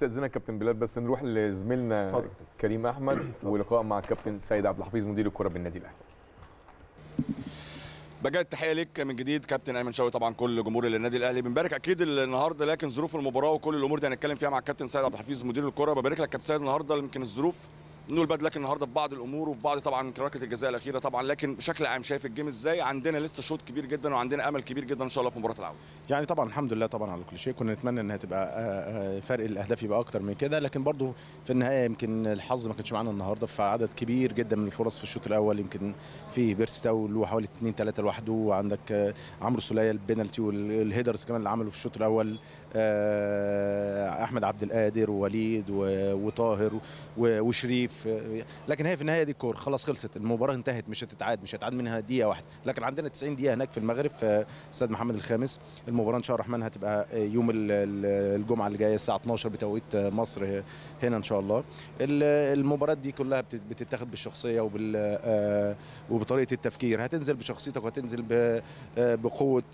استاذنك كابتن بلال بس نروح لزميلنا اتفضل. كريم احمد ولقاء مع الكابتن سيد عبد الحفيظ مدير الكره بالنادي الاهلي بجد التحيه ليك من جديد كابتن ايمن شوقي طبعا كل جمهور النادي الاهلي بنبارك اكيد النهارده لكن ظروف المباراه وكل الامور دي هنتكلم فيها مع الكابتن سيد عبد الحفيظ مدير الكره ببارك لك كابتن سيد النهارده يمكن الظروف نقول بدل لكن النهارده في بعض الامور وفي بعض طبعا يمكن ركله الجزاء الاخيره طبعا لكن بشكل عام شايف الجيم ازاي عندنا لسه شوط كبير جدا وعندنا امل كبير جدا ان شاء الله في مباراه العوده يعني طبعا الحمد لله طبعا على كل شيء كنا نتمنى انها تبقى آه، آه، فرق الاهداف يبقى اكتر من كده لكن برضو في النهايه يمكن الحظ ما كانش معانا النهارده فعدد كبير جدا من الفرص في الشوط الاول يمكن في بيرستاو له حوالي 2 3 لوحده وعندك آه، عمرو سوليه البينالتي والهيدرز كمان اللي عمله في الشوط الاول آه، احمد عبد القادر ووليد و- وطاهر و- وشريف آه، لكن هي في النهايه دي الكوره خلاص خلصت المباراه انتهت مش هتتعاد مش هتعاد منها دقيقه واحده لكن عندنا 90 دقيقه هناك في المغرب في استاد محمد الخامس المباراه ان شاء الله الرحمن هتبقى يوم ال- ال- الجمعه اللي جايه الساعه 12 بتوقيت مصر هنا ان شاء الله ال- المباريات دي كلها بت- بتتاخد بالشخصيه وبال آه، وبطريقه التفكير هتنزل بشخصيتك وهتنزل ب- آه، بقوه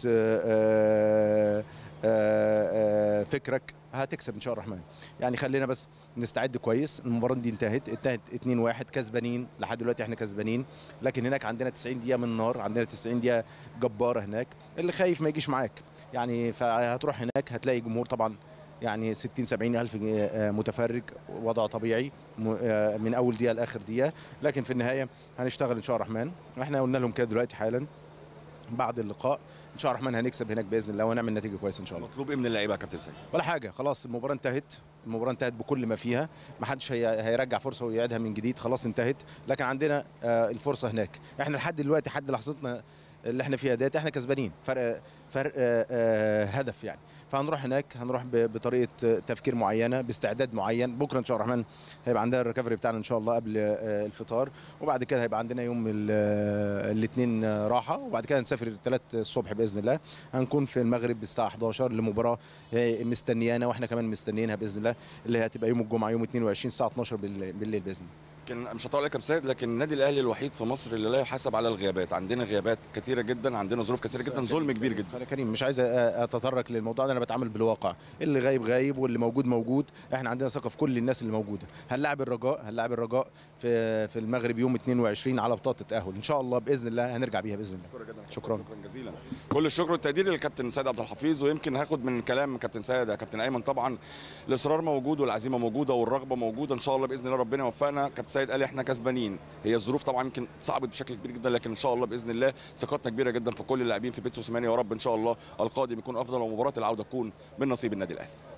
آه، آه، آه، فكرك هتكسب ان شاء الله الرحمن يعني خلينا بس نستعد كويس المباراه دي انتهت انتهت 2-1 كسبانين لحد دلوقتي احنا كسبانين لكن هناك عندنا 90 دقيقه من نار عندنا 90 دقيقه جباره هناك اللي خايف ما يجيش معاك يعني فهتروح هناك هتلاقي جمهور طبعا يعني 60 70 الف آه، متفرج وضع طبيعي م- آه، من اول دقيقه لاخر دقيقه لكن في النهايه هنشتغل ان شاء الله الرحمن احنا قلنا لهم كده دلوقتي حالا بعد اللقاء ان شاء الله الرحمن هنكسب هناك باذن الله ونعمل نتيجه كويسه ان شاء الله مطلوب ايه من اللعيبه يا كابتن سيد ولا حاجه خلاص المباراه انتهت المباراه انتهت بكل ما فيها ما حدش هي... هيرجع فرصه ويعيدها من جديد خلاص انتهت لكن عندنا آه الفرصه هناك احنا لحد دلوقتي لحد لحظتنا اللي احنا فيها ديت احنا كسبانين فرق فرق آه آه هدف يعني فهنروح هناك هنروح ب... بطريقه آه، تفكير معينه باستعداد معين بكره ان شاء الله الرحمن هيبقى عندنا الريكفري بتاعنا ان شاء الله قبل آه الفطار وبعد كده هيبقى عندنا يوم الاثنين راحه وبعد كده نسافر الثلاث الصبح باذن الله هنكون في المغرب الساعه 11 لمباراه آه، مستنيانا واحنا كمان مستنيينها باذن الله اللي هتبقى يوم الجمعه يوم 22 الساعه 12 بالليل, بالليل باذن الله لكن مش هطول عليك يا كابتن سيد لكن النادي الاهلي الوحيد في مصر اللي لا يحاسب على الغيابات عندنا غيابات كثيره جدا عندنا ظروف كثيره جدا ظلم كبير جدا انا كريم مش عايز أ- اتطرق للموضوع ده انا بتعامل بالواقع اللي غايب غايب واللي موجود موجود احنا عندنا ثقه في كل الناس اللي موجوده هنلاعب الرجاء هنلاعب الرجاء في في المغرب يوم 22 على بطاقه التاهل ان شاء الله باذن الله هنرجع بيها باذن الله شكرا جدا يا كابتن شكراً. سيد، شكرا جزيلا كل الشكر والتقدير للكابتن سيد عبد الحفيظ ويمكن هاخد من كلام كابتن سيد يا كابتن ايمن طبعا الاصرار موجود والعزيمه موجوده والرغبه موجوده ان شاء الله باذن الله ربنا يوفقنا كابتن سيد قال احنا كسبانين هي الظروف طبعا يمكن صعبت بشكل كبير جدا لكن ان شاء الله باذن الله ثقتنا كبيره جدا في كل اللاعبين في بيتسو سيماني يا رب ان شاء الله القادم يكون افضل ومباراه العوده تكون من نصيب النادي الاهلي